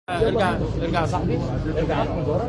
ارجع ارجع يا صاحبي ارجع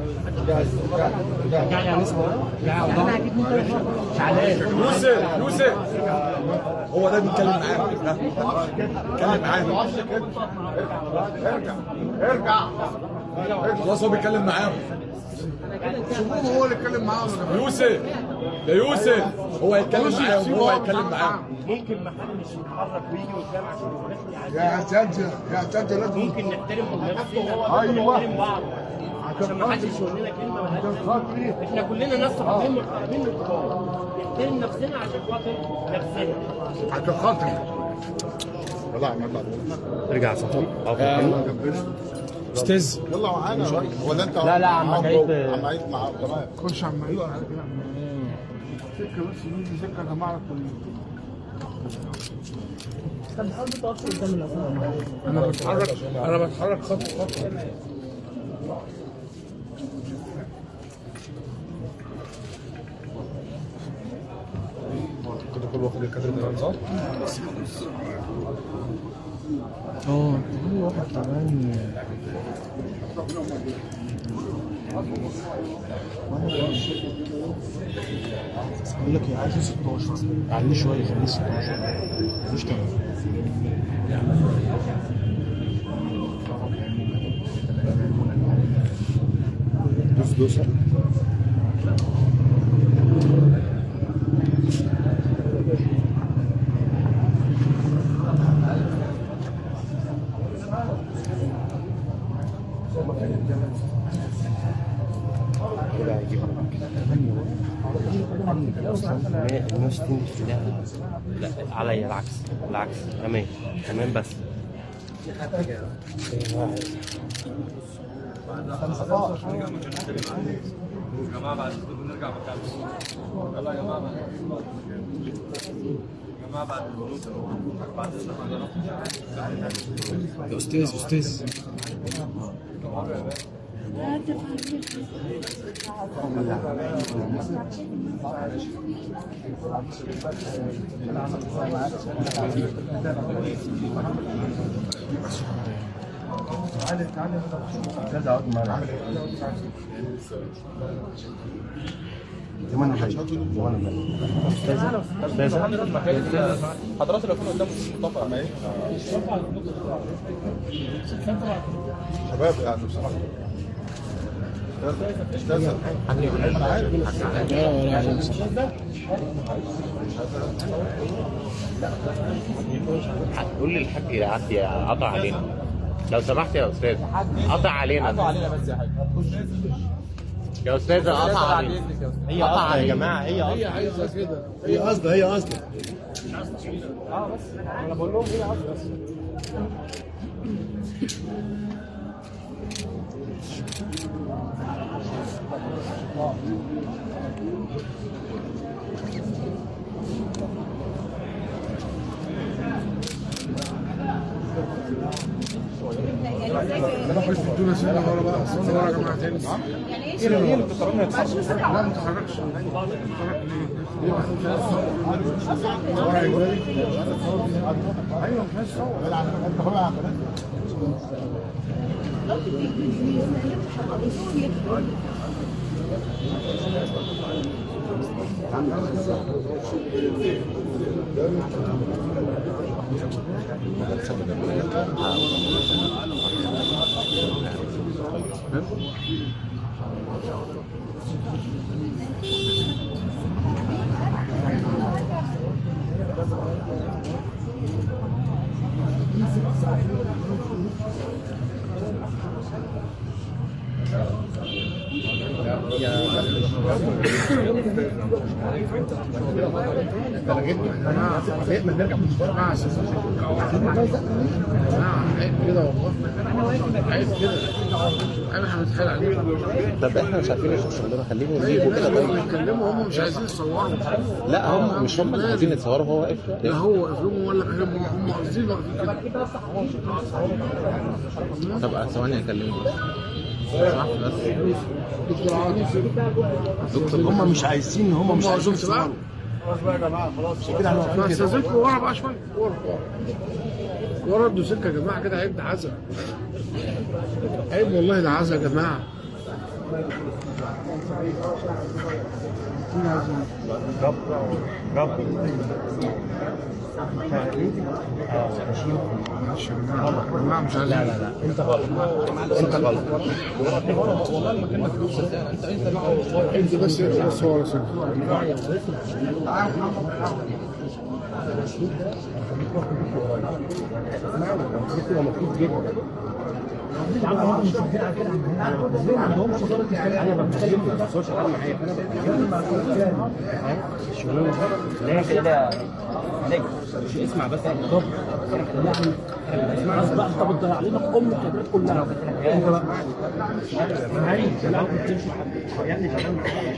ارجع يا نسمة ارجع شعلان يوسف يوسف هو ده بيتكلم معاك ده بيتكلم معاك ارجع ارجع خلاص هو بيتكلم معاهم شوفوه هو اللي اتكلم معاهم يوسف يا يوسف هو هيتكلم معاهم هو هيتكلم معاهم ممكن ما حدش يتحرك ويجي قدام عشان نحمي يا اساتذه يا اساتذه لازم ممكن نحترم نفسنا أيوة. نحترم بعض عشان ما حدش يقول لنا كلمه مالهاش عشان خاطري احنا كلنا ناس صحابين محترمين من الكبار نحترم نفسنا عشان خاطر نفسنا عشان خاطري والله عمال ارجع صاحبي استاذ يلا معانا ولا انت لا، لا، عم معاهم عيد- جوه؟ عم عيد معاهم تمام خش عم ايوه سكه بس نيجي سكه يا جماعه كل انا بتحرك انا بتحرك خطوه خطوه كده كل واخد الكادر ده صح؟ اه في واحد كمان بقول لك يا عايز 16 عليه شويه خليه 16 مش تمام دوس دوس كده هيجيب 160 لا لا عليا العكس العكس امان امان بس يا استاذ استاذ زمان جاي زمان جاي حضرات اللي كانوا قدام مصطفى ما ايه شباب يعني بصراحه استاذ انا عارف قول لي الحاج يعدي قطع علينا لو سمحت يا استاذ قطع علينا قطع علينا بس يا حاج يا استاذ قطع علينا هي قطع يا جماعه هي هي عايزه كده هي قصده هي قصده انا خش الدنيا سنه ورا بقى سنه ورا يا جماعه تاني ايه اللي انت لا ما تتحركش ورا يا جماعه ايوه مش عايز تصور عيب كده والله عيب كده انا هنتحايل عليهم طب احنا مش عارفين نشوف شغلنا خليهم يجيبوا كده هم طيب بيتكلموا هم مش عايزين يصوروا لا هم مش هم اللي عايزين يتصوروا هو واقف لا هو افلامهم ولا كلامهم هم قاصدين واقفين كده طب ثواني اكلمه بس سمحت بس دكتور عاطف دكتور هم مش عايزين هم مش عايزين يصوروا خلاص بقى يا جماعه خلاص كده احنا واقفين استاذنكم ورا بقى شويه ورا ورا ورا ادوا سكه يا جماعه كده عيب ده عزا عيب والله ده عزا يا جماعه معلش يا جماعه يا جماعه مش عايز لا لا لا انت غلط انت غلط والله ما كنا فلوس انت انت انت بس بس ورا سكه اسمع بس بالظبط اسمع بس بقى انت بتضيع علينا ام الخبرات كلها انت بقى هاي لا كنت تمشي يعني كلام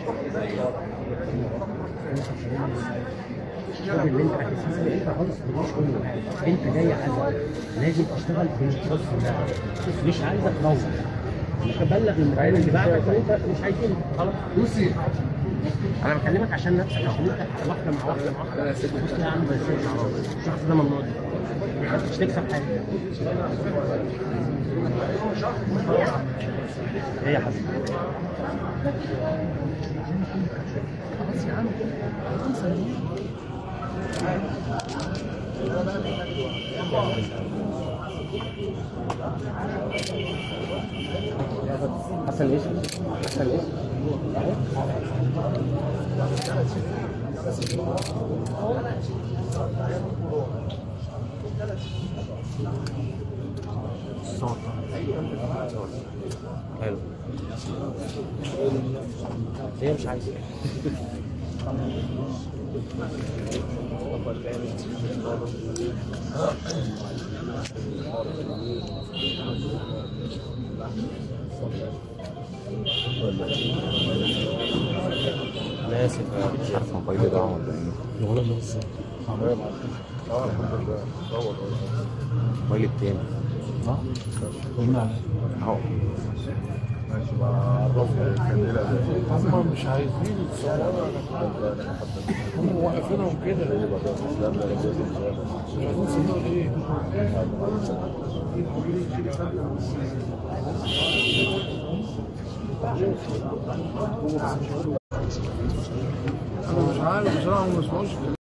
الشغل اللي انت هتسمعه انت خالص مش كله انت جاي عايز لازم تشتغل بالنص ده مش عايزك تنور تبلغ المدير اللي بعدك ان انت مش عايزين خلاص بصي انا بكلمك عشان نفسك عشان انت واحده مع واحده مع واحده بص يا عم بس الشخص ده ممنوع مش تكسب حاجه ايه يا حبيبي خلاص يا عم حسن ايش؟ حسن ايش؟ حلو هي مش عايزه انا اسف مش عارف موبايلي ده ولا ايه ولا بس موبايلي التاني اهو هم مش عايزين يتصوروا هم واقفينهم كده مش عايزين يصوروا ليه؟ انا مش عارف بصراحه هم ما يسمعوش